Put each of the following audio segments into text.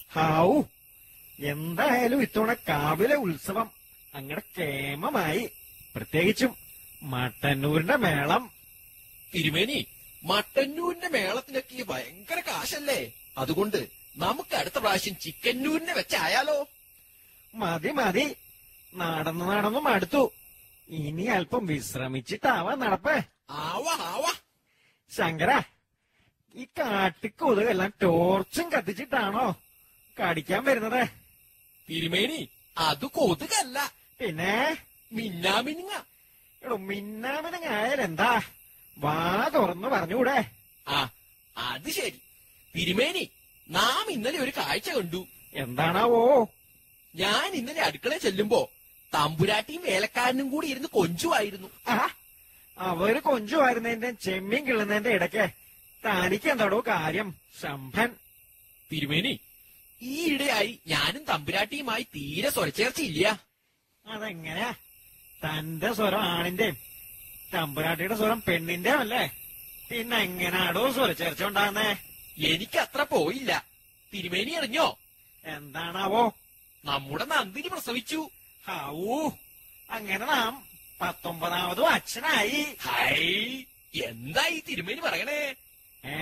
ഹാവൂ എന്തായാലും ഇത്തവണ കാവിലെ ഉത്സവം അങ്ങനെ കേമമായി പ്രത്യേകിച്ചും മട്ടന്നൂരിന്റെ മേളം തിരുമേനി മട്ടന്നൂരിന്റെ മേളത്തിനൊക്കെ ഭയങ്കര കാശല്ലേ അതുകൊണ്ട് നമുക്ക് അടുത്ത പ്രാവശ്യം ചിക്കന്നൂരിനെ വെച്ചായാലോ മതി മതി നടന്നു നടന്നു മടുത്തു ഇനി അല്പം വിശ്രമിച്ചിട്ടാവാ നടപ്പേ ആവാ ആവാ ശങ്കര ഈ കാട്ടിക്കൊതുകെല്ലാം ടോർച്ചും കത്തിച്ചിട്ടാണോ കടിക്കാൻ വരുന്നത് തിരുമേനി അത് കൊതുകല്ല പിന്നെ മിന്നാമിനുങ്ങ എടോ മിന്നാമിനങ്ങായാലെന്താ വാ തുറന്ന് പറഞ്ഞൂടെ ആ അത് ശരി തിരുമേനി നാം ഇന്നലെ ഒരു കാഴ്ച കണ്ടു എന്താണാവോ ഞാൻ ഇന്നലെ അടുക്കളയിൽ ചെല്ലുമ്പോ തമ്പുരാട്ടിയും വേലക്കാരനും കൂടി ഇരുന്ന് കൊഞ്ചുമായിരുന്നു ആ അവര് കൊഞ്ചുമായിരുന്നതിന്റെ ചെമ്മീൻ കിള്ളുന്നതിന്റെ ഇടയ്ക്ക് തനിക്ക് എന്താടോ കാര്യം ശംഭൻ തിരുമേനി ഈ ഇടയായി ഞാനും തമ്പുരാട്ടിയുമായി തീരെ സ്വരച്ചേർച്ചയില്ല അതെങ്ങനെയാ തന്റെ സ്വരം ആണിന്റെയും തമ്പുരാട്ടിയുടെ സ്വരം പെണ്ണിന്റെയും അല്ലേ പിന്നെ എങ്ങനാടോ സ്വരച്ചേർച്ച ഉണ്ടാകുന്നേ എനിക്ക് അത്ര പോയില്ല തിരുമേനി അറിഞ്ഞോ എന്താണാവോ നമ്മുടെ നന്ദിനി പ്രസവിച്ചു ഹാവൂ അങ്ങനെ നാം പത്തൊമ്പതാമതും അച്ഛനായി ഹൈ എന്താ ഈ തിരുമേനി പറയണേ ഏ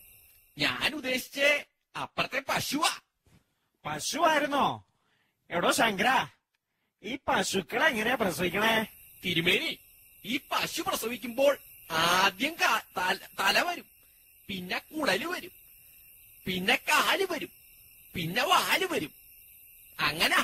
ഞാൻ ഉദ്ദേശിച്ചേ അപ്പുറത്തെ പശുവാ പശുവായിരുന്നോ എടോ ശങ്കര ഈ പശുക്കളെ എങ്ങനെയാ പ്രസവിക്കണേ തിരുമേനി ഈ പശു പ്രസവിക്കുമ്പോൾ ആദ്യം കാ- തല- തല വരും പിന്നെ കുടല് വരും പിന്നെ കാല് വരും പിന്നെ വാല് വരും അങ്ങനാ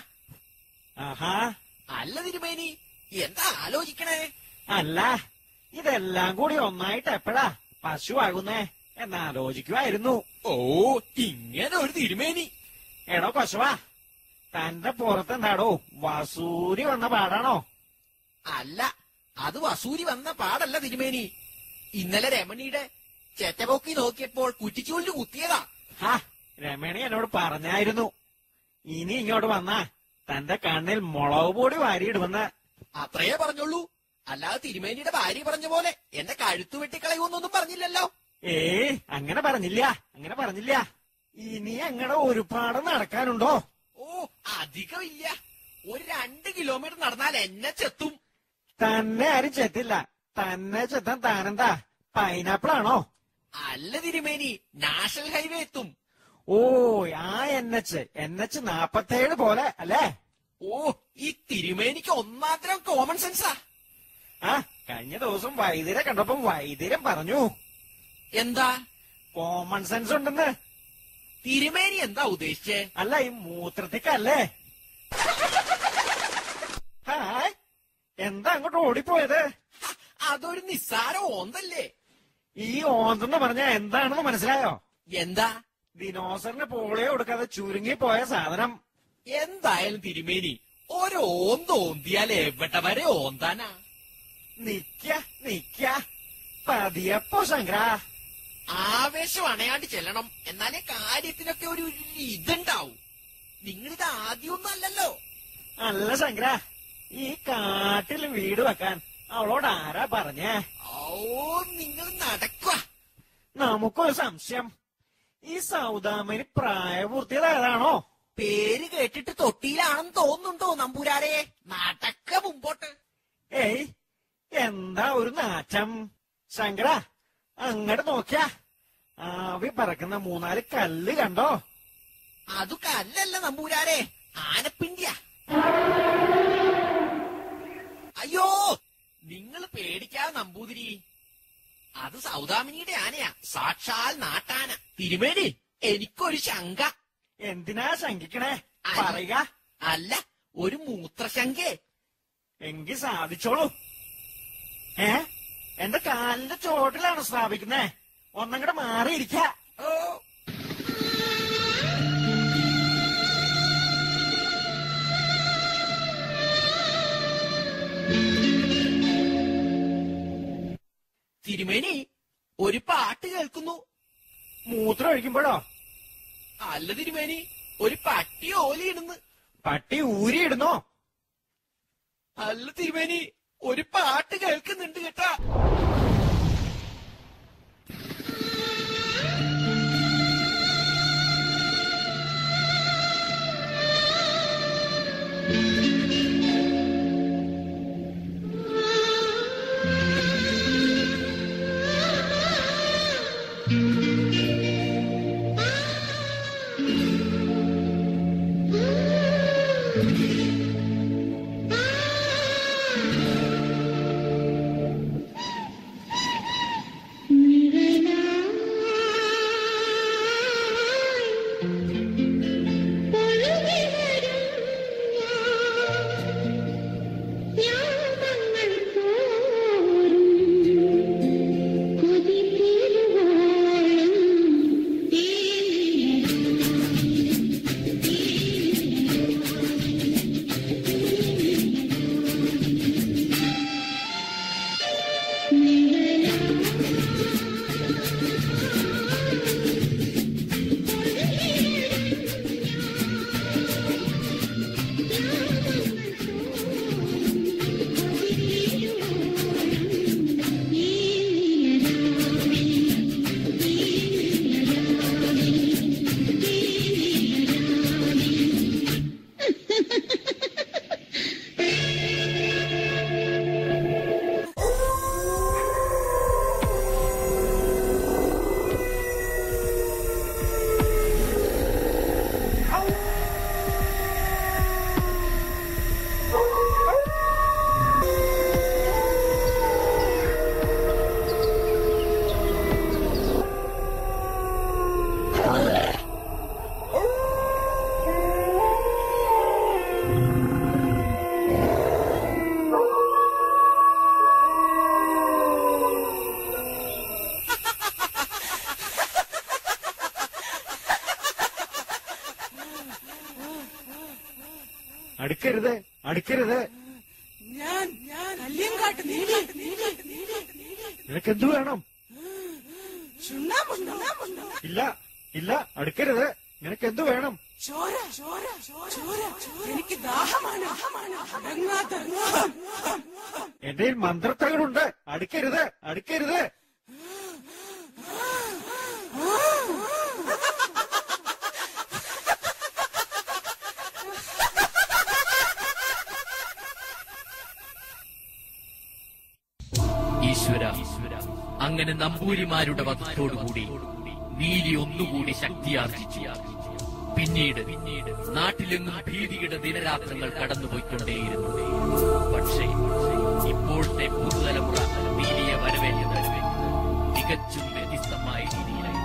ആഹാ അല്ല തിരുമേനി എന്താ ആലോചിക്കണേ അല്ല ഇതെല്ലാം കൂടി ഒന്നായിട്ട് എപ്പോഴാ പശു ആകുന്നേ എന്നാലോചിക്കുമായിരുന്നു ഓ ഇങ്ങനെ ഒരു തിരുമേനി എടോ പശുവാ തന്റെ പുറത്തെന്താടോ വസൂരി വന്ന പാടാണോ അല്ല അത് വസൂരി വന്ന പാടല്ല തിരുമേനി ഇന്നലെ രമണിയുടെ ചെറ്റപോക്കി നോക്കിയപ്പോൾ കുറ്റിച്ചൂലിന് കുത്തിയതാ ഹാ രമണി എന്നോട് പറഞ്ഞായിരുന്നു ഇനി ഇങ്ങോട്ട് വന്നാ തന്റെ കണ്ണിൽ മുളക് പൊടി വാരിയിടുമെന്ന് അത്രയേ പറഞ്ഞുള്ളൂ അല്ലാതെ തിരുമേനിയുടെ ഭാര്യ പറഞ്ഞ പോലെ എന്നെ കഴുത്തു വെട്ടിക്കളയുമെന്നൊന്നും പറഞ്ഞില്ലല്ലോ ഏ അങ്ങനെ പറഞ്ഞില്ല അങ്ങനെ പറഞ്ഞില്ല ഇനി അങ്ങനെ ഒരുപാട് നടക്കാനുണ്ടോ ഓ അധികമില്ല ഒരു രണ്ട് കിലോമീറ്റർ നടന്നാൽ എന്നെ ചെത്തും തന്നെ ആരും ചെത്തില്ല തന്നെ ചെത്താൻ താനെന്താ പൈനാപ്പിൾ ആണോ അല്ല തിരുമേനി നാഷണൽ ഹൈവേ എത്തും ഓ ആ എൻ എച്ച് എൻ എച്ച് നാപ്പത്തേഴ് പോലെ അല്ലേ ഓ ഈ തിരുമേനിക്ക് ഒന്നാന്തരം കോമൺ സെൻസാ ആ കഴിഞ്ഞ ദിവസം വൈദ്യരെ കണ്ടപ്പം വൈദ്യരം പറഞ്ഞു എന്താ കോമൺ സെൻസ് ഉണ്ടെന്ന് തിരുമേനി എന്താ ഉദ്ദേശിച്ചേ അല്ല ഈ മൂത്രത്തിക്കല്ലേ ഹായ് എന്താ അങ്ങോട്ട് ഓടിപ്പോയത് ഹ, അതൊരു നിസ്സാര ഓന്തല്ലേ ഈ ഓന്തെന്ന് പറഞ്ഞ എന്താണെന്ന് മനസ്സിലായോ എന്താ ദിനോസറിന് പോളിയോ കൊടുക്കാതെ ചുരുങ്ങി പോയ സാധനം എന്തായാലും തിരുമേനി ഒരു ഓന്ത് ഓന്തിയാൽ എവിടെ വരെ ഓന്താനാ നിക്ക നിക്ക പതിയപ്പോ ശങ്കര ആവേശം അണയാണ്ട് ചെല്ലണം എന്നാലേ കാര്യത്തിനൊക്കെ ഒരു ഒരു ഇതുണ്ടാവും നിങ്ങളിത് ആദ്യമൊന്നും അല്ലല്ലോ അല്ല ശങ്കര ഈ കാട്ടിൽ വീട് വെക്കാൻ അവളോട് ആരാ പറഞ്ഞേ ഓ നിങ്ങൾ നടക്കുക നമുക്കൊരു സംശയം ഈ സൗദാമന് പ്രായപൂർത്തിയതായതാണോ പേര് കേട്ടിട്ട് തൊട്ടിയിലാണെന്ന് തോന്നുന്നുണ്ടോ നമ്പൂരാരെ നടക്ക മുമ്പോട്ട് ഏയ് എന്താ ഒരു നാറ്റം ശങ്കര അങ്ങോട്ട് നോക്കിയ ആവി പറക്കുന്ന മൂന്നാല് കല്ല് കണ്ടോ അതു കല്ലല്ല നമ്പൂരാരെ ആനപ്പിണ്ടിയ അയ്യോ നിങ്ങൾ പേടിക്കാതെ നമ്പൂതിരി അത് സൗദാമിനിയുടെ ആനയാ സാക്ഷാൽ നാട്ടാന തിരുമേനി എനിക്കൊരു ശങ്ക എന്തിനാ ശങ്കിക്കണേ പറയുക അല്ല ഒരു മൂത്രശങ്കേ എങ്കി സാധിച്ചോളൂ ഏ എന്റെ കാലിന്റെ ചോട്ടിലാണ് സ്ഥാപിക്കുന്നേ ഒന്നങ്ങടെ മാറിയിരിക്ക ഓ തിരുമേനി ഒരു പാട്ട് കേൾക്കുന്നു മൂത്രം ഒഴിക്കുമ്പോഴോ അല്ല തിരുമേനി ഒരു പട്ടി ഓലിയിടുന്ന് പട്ടി ഊരിയിടുന്നോ അല്ല തിരുമേനി ഒരു പാട്ട് കേൾക്കുന്നുണ്ട് കേട്ടാ അടുക്കരുത് അടുക്കരുത് ഞാൻ ഞാൻ കല്യങ്കാട്ട് നീലി നീലി നീലി നിനക്ക് എന്തു വേണം ചുണ്ണാമ്പുണ്ടോ ഇല്ല ഇല്ല അടുക്കരുത് നിനക്ക് എന്തു വേണം ചോര ചോര ചോര എനിക്ക് ദാഹമാണ് അടങ്ങാത്ത ദാഹം. എന്റെ മന്ത്രത്തകളുണ്ട് അടുക്കരുത് അടുക്കരുത് ഈശ്വര അങ്ങനെ നമ്പൂരിമാരുടെ വധത്തോടുകൂടി നീലി ഒന്നുകൂടി ശക്തിയാർജിച്ചു പിന്നീട് നാട്ടിലെങ്ങും ഭീതിയുടെ ദിനരാത്രങ്ങൾ കടന്നുപോയിക്കൊണ്ടേയിരുന്നു പക്ഷേ ഇപ്പോഴത്തെ പുതുതലമുറ നീലിയെ വരവേറ്റത് തികച്ചും വ്യത്യസ്തമായ രീതിയിലായിരുന്നു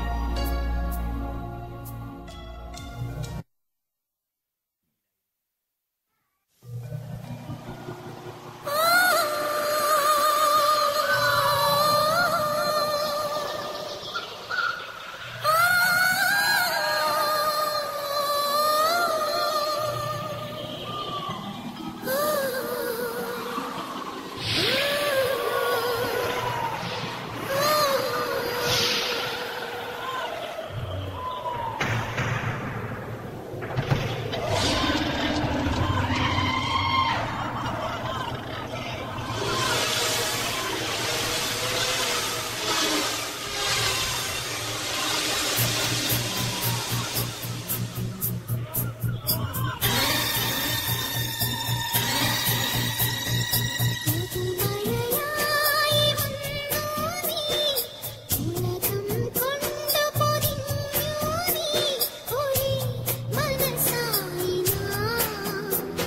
പുതുമഴയായി വന്നു നീ ഉലകം കൊണ്ടു പൊതിഞ്ഞു നീ ഒരേ മനസ്സായി നാം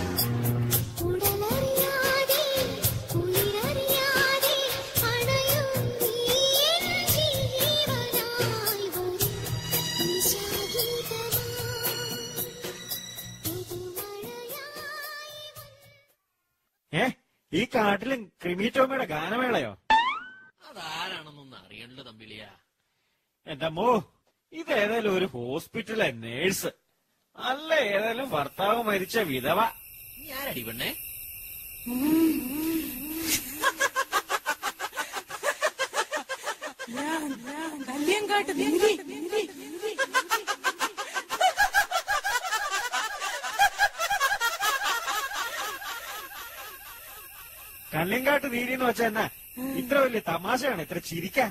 ഉടലറിയാതെ ഉയിരറിയാതെ അണയും നീ എൻ ജീവനായി വരും നിശാഗീതമായി പുതുമഴയായി ഏ ഈ കാട്ടിലും ക്രിമിറ്റോമയുടെ ഗാനമേളയോ അതാരാണെന്നൊന്ന് അറിയണല്ലോ തമ്പിലിയ എന്റെ അമ്മോ ഇതേതായാലും ഒരു ഹോസ്പിറ്റലിലെ നേഴ്സ് അല്ല ഏതായാലും ഭർത്താവ് മരിച്ച വിധവ ഞാനടി പെണ്ണേ ഞാൻ ഞാൻ കല്യങ്കാട്ട് നീലി നീലി കല്ലിങ്കാട്ട് നീരി എന്ന് വെച്ചാ എന്നാ ഇത്ര വലിയ തമാശയാണ് ഇത്ര ചിരിക്കാൻ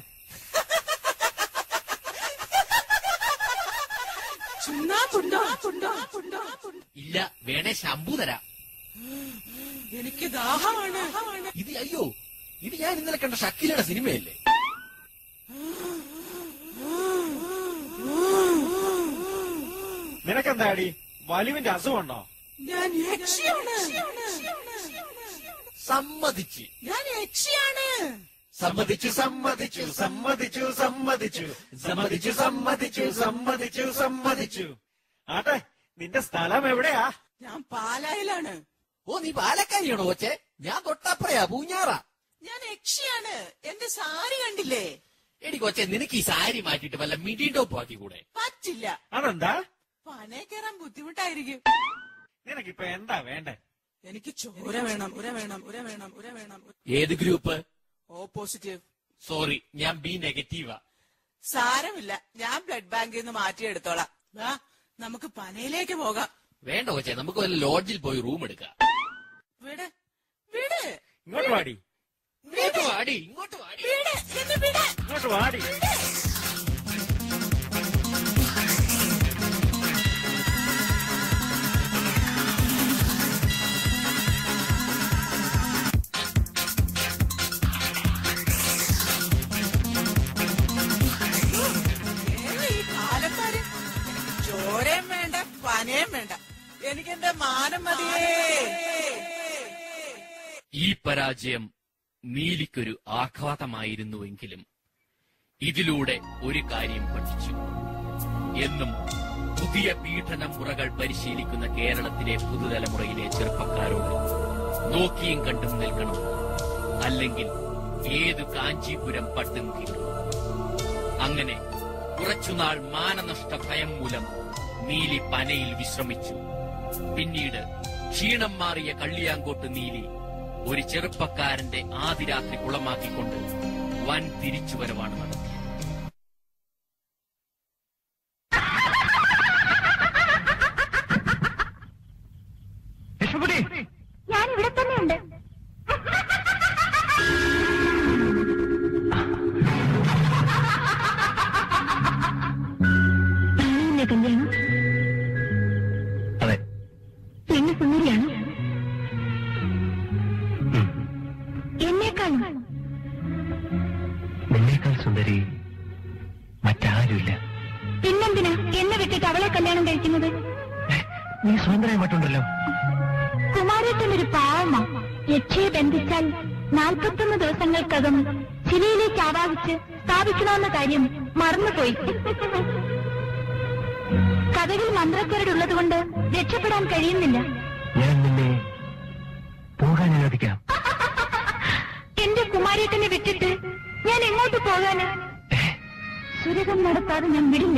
ചുണ്ണാമ്പുണ്ടോ ഇല്ല വേണേ ശമ്പു തരാം എനിക്ക് ദാഹമാണ് ഇത് അയ്യോ ഇത് ഞാൻ ഇന്നലെ കണ്ട ഷക്കീലയുടെ സിനിമയല്ലേ നിനക്കെന്താടി വലിവിന്റെ അസുഖമുണ്ടോ ഞാൻ യക്ഷിയാണ് സമ്മതിച്ച് ഞാൻ യക്ഷിയാണ് സമ്മതിച്ചു സമ്മതിച്ചു സമ്മതിച്ചു സമ്മതിച്ചു സമ്മതിച്ചു സമ്മതിച്ചു സമ്മതിച്ചു സമ്മതിച്ചു ആട്ടെ നിന്റെ സ്ഥലം എവിടെയാ ഞാൻ പാലായിലാണ് ഓ നീ പാലക്കാരിയാണോ കൊച്ചെ ഞാൻ തൊട്ടപ്പറയാ പൂഞ്ഞാറ ഞാൻ യക്ഷിയാണ് എന്റെ സാരി കണ്ടില്ലേ എടി കൊച്ചെ നിനക്ക് ഈ സാരി മാറ്റിയിട്ട് വല്ല മിഡി ടോപ്പ് ആക്കി കൂടെ പറ്റില്ല അതെന്താ പനേ കയറാൻ ബുദ്ധിമുട്ടായിരിക്കും നിനക്കിപ്പൊ എന്താ വേണ്ടേ എനിക്ക് ചോര വേണം ഉര വേണം ഉര വേണം ഉര വേണം ഏത് ഗ്രൂപ്പ് ഓ പോസിറ്റീവ് സോറി ഞാൻ ബി നെഗറ്റീവാ സാരമില്ല ഞാൻ ബ്ലഡ് ബാങ്കിൽ നിന്ന് മാറ്റിയെടുത്തോളാം വാ നമുക്ക് പനയിലേക്ക് പോകാം വേണ്ട കൊച്ചെ നമുക്ക് വല്ല ലോഡ്ജിൽ പോയി റൂം എടുക്കാം വിട് വിട് ഇങ്ങോട്ട് വാടി ഇങ്ങോട്ട് വാടി ഇങ്ങോട്ട് വാടി വിട് എന്നെ വിട് ഇങ്ങോട്ട് വാടി ഏത് ഈ കാലക്കാര് എനിക്ക് ചോരയും വേണ്ട പനയും വേണ്ട എനിക്കെന്റെ മാനം മതിയേ ഈ പരാജയം നീലിക്കൊരു ആഘാതമായിരുന്നുവെങ്കിലും ഇതിലൂടെ ഒരു കാര്യം പഠിച്ചു എന്നും പുതിയ പീഡന മുറകൾ പരിശീലിക്കുന്ന കേരളത്തിലെ പുതുതലമുറയിലെ ചെറുപ്പക്കാരോട് നോക്കിയും കണ്ടും നിൽക്കണം അല്ലെങ്കിൽ ഏതു കാഞ്ചീപുരം പട്ടും കീറും അങ്ങനെ കുറച്ചുനാൾ മാനനഷ്ട ഭയം മൂലം നീലി പനയിൽ വിശ്രമിച്ചു പിന്നീട് ക്ഷീണം മാറിയ കള്ളിയാങ്കോട്ട് നീലി ഒരു ചെറുപ്പക്കാരന്റെ ആദിരാത്രി കുളമാക്കിക്കൊണ്ട് വൻ തിരിച്ചുവരവാണ് നടത്തിയത് ഞാൻ ഇവിടെ തന്നെയുണ്ട് നാളെയല്ലേ കല്യാണം അതെ പെണ്ണ് സുന്ദരിയാണ് എന്നേക്കാളും നിന്നേക്കാൾ സുന്ദരി മറ്റാരുമില്ല പിന്നെന്തിനാ എന്നെ വിട്ടിട്ട് അവളെ കല്യാണം കഴിക്കുന്നത് നീ സ്വതന്ത്രമായി മറ്റുണ്ടല്ലോ കുമാരേട്ടൻ ഒരു പാവമാ യക്ഷയെ ബന്ധിച്ചാൽ നാൽപ്പത്തൊന്ന് ദിവസങ്ങൾക്കകം ശിലയിലേക്ക് ആവാഹിച്ച് സ്ഥാപിക്കണമെന്ന കാര്യം മറന്നുപോയി കഥകൾ മന്ത്രക്കരടുള്ളത് കൊണ്ട് രക്ഷപ്പെടാൻ കഴിയുന്നില്ല ഞാൻ നിന്നെ പോകാൻ അനുവദിക്കാം എന്റെ കുമാരേട്ടനെ വിട്ടിട്ട് ഞാൻ എങ്ങോട്ട് പോകാന് സുരകം നടത്താതെ ഞാൻ വിടില്ല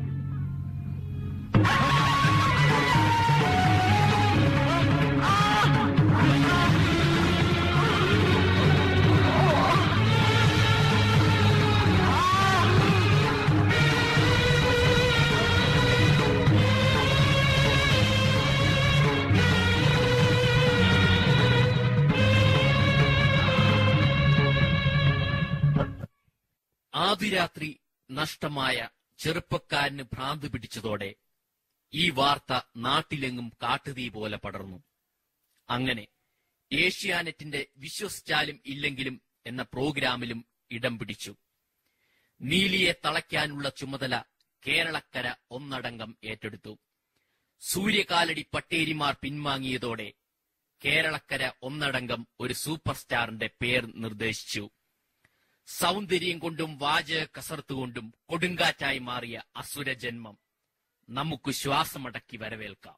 ആദിരാത്രി നഷ്ടമായ ചെറുപ്പക്കാരന് ഭ്രാന്ത് പിടിച്ചതോടെ ഈ വാർത്ത നാട്ടിലെങ്ങും കാട്ടുതീ പോലെ പടർന്നു അങ്ങനെ ഏഷ്യാനെറ്റിന്റെ വിശ്വസിച്ചാലും ഇല്ലെങ്കിലും എന്ന പ്രോഗ്രാമിലും ഇടം പിടിച്ചു നീലിയെ തളയ്ക്കാനുള്ള ചുമതല കേരളക്കര ഒന്നടങ്കം ഏറ്റെടുത്തു സൂര്യകാലടി പട്ടേരിമാർ പിൻവാങ്ങിയതോടെ കേരളക്കര ഒന്നടങ്കം ഒരു സൂപ്പർ സ്റ്റാറിന്റെ പേർ നിർദ്ദേശിച്ചു സൗന്ദര്യം കൊണ്ടും വാചക കസർത്ത് കൊണ്ടും കൊടുങ്കാറ്റായി മാറിയ അസുര ജന്മം നമുക്ക് ശ്വാസമടക്കി വരവേൽക്കാം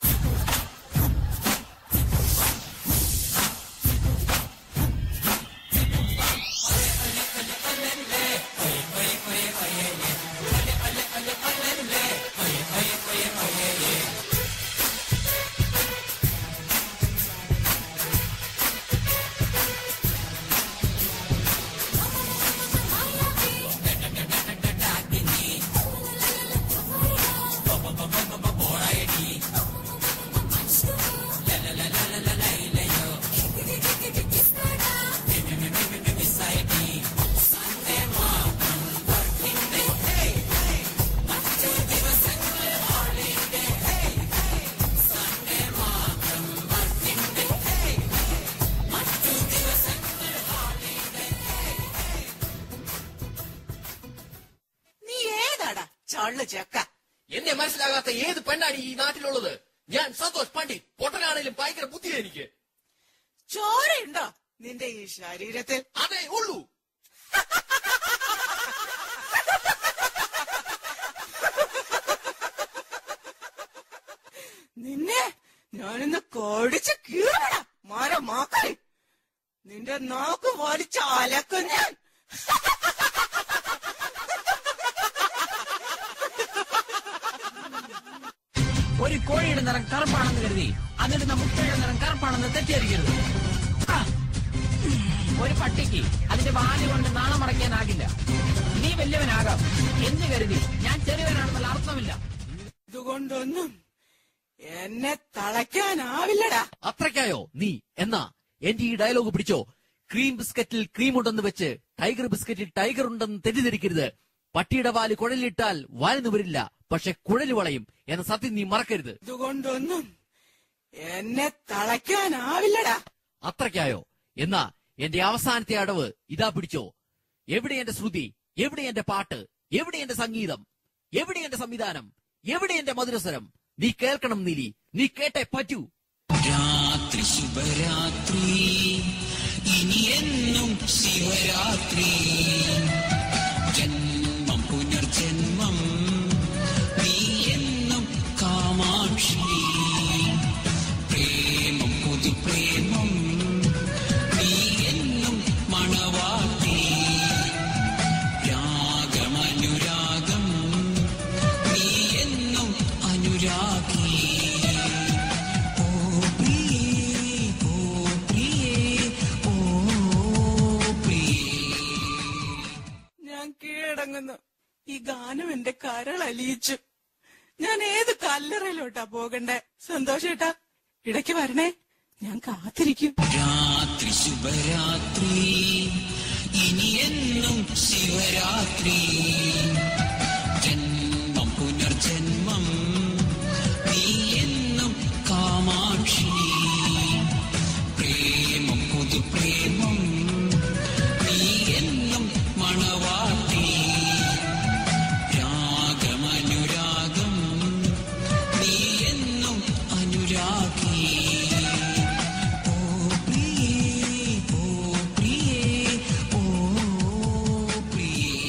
നീ ഏതാടാ ചള്ളു ചെക്ക എന്നെ മനസ്സിലാകാത്ത ഏത് പെണ്ണാണ് ഈ നാട്ടിലുള്ളത് ഞാൻ സന്തോഷ് പണ്ഡിറ്റ് പൊട്ടനാണേലും ഭയങ്കര ബുദ്ധിയാ എനിക്ക് ചോരയുണ്ടോ നിന്റെ ഈ ശരീരത്തിൽ അതേ ഉള്ളൂ നിന്നെ ഞാനിന്ന് കടിച്ച് കീറടാ മരം മാക്കളി നിന്റെ നാക്ക് വലിച്ച അലക്കും ഞാൻ ഒരു കോഴിയുടെ നിറം കറുപ്പാണെന്ന് കരുതി അതിന്റെ മുട്ടയുടെ നിറം കറുപ്പാണെന്ന് തെറ്റിദ്ധരിക്കരുത് ആ. ഒരു പട്ടിക്ക് അതിന്റെ വാല് കൊണ്ട് നാണം മടക്കാനാകില്ല നീ വലിയവനാകാം എന്ന് കരുതി ഞാൻ ചെറിയവനാണെന്നുള്ള അർത്ഥമില്ല ഇതുകൊണ്ടൊന്നും എന്നെ തളയ്ക്കാനാവില്ലടാ അത്രയ്ക്കായോ നീ എന്നാ എന്റെ ഈ ഡയലോഗ് പിടിച്ചോ ക്രീം ബിസ്ക്കറ്റിൽ ക്രീം ഉണ്ടെന്ന് വെച്ച് ടൈഗർ ബിസ്ക്കറ്റിൽ ടൈഗർ ഉണ്ടെന്ന് തെറ്റിദ്ധരിക്കരുത് പട്ടിയുടെ വാല് കുഴലിട്ടാൽ വാലിന് വരില്ല പക്ഷെ കുഴല് വളയും എന്ന സത്യം നീ മറക്കരുത് ഇതുകൊണ്ടൊന്നും എന്നെ തളയ്ക്കാനാവില്ലടാ അത്രയ്ക്കായോ എന്നാ എന്റെ അവസാനത്തെ അടവ് ഇതാ പിടിച്ചോ എവിടെ എന്റെ ശ്രുതി എവിടെ എന്റെ പാട്ട് എവിടെ എന്റെ സംഗീതം എവിടെ എന്റെ സംവിധാനം എവിടെ എന്റെ മധുരസ്വരം നീ കേൾക്കണം നീലി നീ കേട്ടേ പറ്റൂ രാത്രി ശുഭരാത്രി ഇനി എന്നും ശിവരാത്രി ജന്മം പുനർജന്മം നീ എന്നും കാമാക്ഷി പ്രേമം പുതു പ്രേമം നീ എന്നും മണവാട്ടി രാഗമനുരാഗം നീ എന്നും അനുരാഗി ഓ പ്രിയേ ഓ പ്രിയേ ഓ പ്രിയേ ഞാൻ കീഴടങ്ങുന്നു ഈ ഗാനം എന്റെ കരളലിയിച്ചു ഞാൻ ഏത് കല്ലറയിലോട്ടാ പോകണ്ടേ സന്തോഷേട്ടാ ഇടയ്ക്ക് വരണേ ഞാൻ കാത്തിരിക്കും രാത്രി ശുഭരാത്രി ഇനി എന്നും ശിവരാത്രി ജന്മം പുനർജന്മം നീ എന്നും കാമാക്ഷി പ്രേമം പുതു പ്രേമം നീ എന്നും മണവാട്ടി രാഗമനുരാഗം നീ എന്നും അനുരാഗി ഓ പ്രിയേ ഓ പ്രിയേ ഓ പ്രിയേ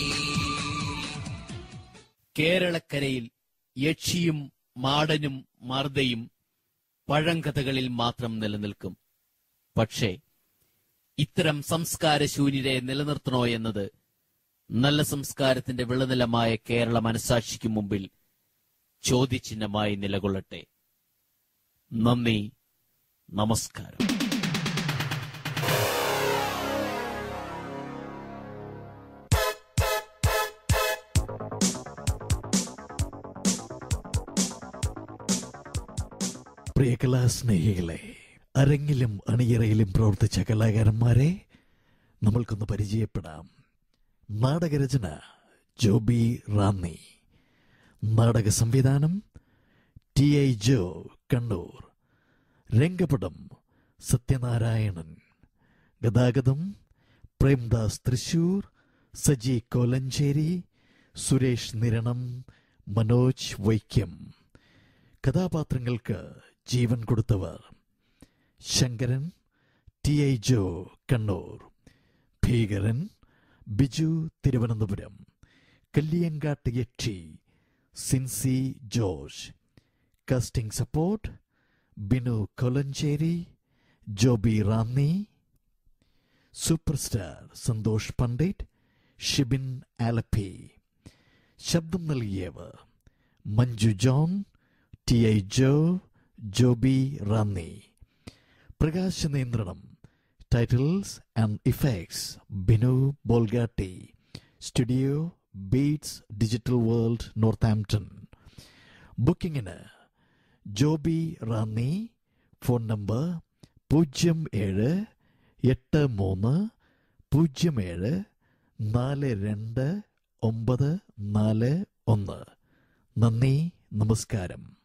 കേരളക്കരയിൽ യക്ഷിയും മാടനും മർദ്ദയും പഴങ്കഥകളിൽ മാത്രം നിലനിൽക്കും പക്ഷേ ഇത്തരം സംസ്കാരശൂന്യരെ നിലനിർത്തണോ എന്നത് നല്ല സംസ്കാരത്തിന്റെ വിളനിലമായ കേരള മനസാക്ഷിക്ക് മുമ്പിൽ ചോദ്യചിഹ്നമായി നിലകൊള്ളട്ടെ നന്ദി നമസ്കാരം പ്രിയ കലാസ്നേഹികളെ അരങ്ങിലും അണിയറയിലും പ്രവർത്തിച്ച കലാകാരന്മാരെ നമ്മൾക്കൊന്ന് പരിചയപ്പെടാം നാടകരചന ജോബി റാന്നി നാടക സംവിധാനം ടി ഐ ജോ കണ്ണൂർ രംഗപടം സത്യനാരായണൻ ഗതാഗതം പ്രേംദാസ് തൃശൂർ സജി കോലഞ്ചേരി സുരേഷ് നിരണം മനോജ് വൈക്കം കഥാപാത്രങ്ങൾക്ക് ജീവൻ കൊടുത്തവർ ശങ്കരൻ ടി ഐ ജോ കണ്ണൂർ ഭീകരൻ ബിജു തിരുവനന്തപുരം കല്ലിയങ്കാട്ട് യക്ഷി Sincy George casting support Binu Kolenchery Joby Ranni super star Santhosh Pandit Shibin Alleppey ശബ്ദം നൽകിയവർ Manju John T I Jo Joby Ranni പ്രകാശ നിയന്ത്രണം titles and effects Binu Bolgatty studio beats digital world Northampton ബുക്കിങ്ങിന് ജോബി റാന്നി ഫോൺ നമ്പർ പൂജ്യം ഏഴ് എട്ട് മൂന്ന് പൂജ്യം ഏഴ് നാല് രണ്ട് ഒമ്പത് നാല് ഒന്ന് നന്ദി നമസ്കാരം